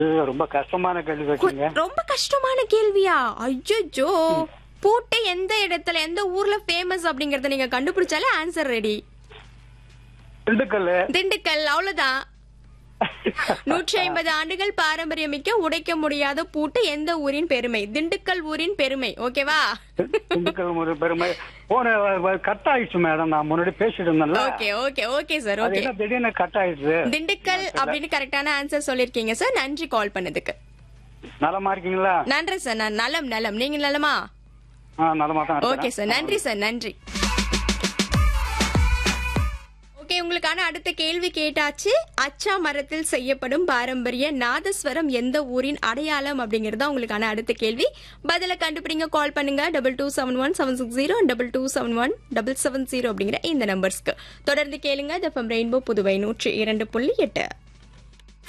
இது ரொம்ப கஷ்டமான கேள்வி கேட்டீங்க ரொம்ப கஷ்டமான கேள்வியா ஐயோ பூட்டு எந்த இடத்துல எந்த ஊர்ல ஃபேமஸ் அப்படிங்கறத நீங்க கண்டுபிடிச்சாலே ஆன்சர் ரெடி திண்டுக்கல் திண்டுக்கல் அவ்வளவுதான் நூற்றி ஐம்பது ஆண்டுகள் பாரம்பரியமிக்க உடைக்க முடியாத பூட்டு எந்த ஊரின் பெருமை திண்டுக்கல் ஊரின் பெருமை ஓகேவா திண்டுக்கல் ஒரு பெருமை போன கட் ஆயிடுச்சு மேடம் நான் முன்னாடி பேசிட்டு இருந்தேன்ல ஓகே ஓகே ஓகே சார் அது ஓகே என்ன திடீர்னு கட் ஆயிடுச்சு திண்டுக்கல் அப்படின்னு கரெக்டான ஆன்சர் சொல்லிருக்கீங்க சார் நன்றி கால் பண்ணதுக்கு நலமா இருக்கீங்களா நன்றி சார் நான் நலம் நலம் நீங்க நலமா ஆ நலமா தான் ஓகே இருக்கேன். சார் நன்றி சார் நன்றி ஓகே உங்களுக்கான அடுத்த கேள்வி கேட்டாச்சு அச்சா மரத்தில் செய்யப்படும் பாரம்பரிய நாதஸ்வரம் எந்த ஊரின் அடையாளம் அப்படிங்கறது தான் உங்களுக்கான அடுத்த கேள்வி பதில கண்டுபிடிங்க கால் பண்ணுங்க double two seven one seven six zero double two seven one double seven zero அப்படிங்கிற இந்த நம்பர்ஸ்க்கு தொடர்ந்து கேளுங்க தஃபம் ரெயின்போ புதுவை நூற்றி இரண்டு புள்ளி எட்டு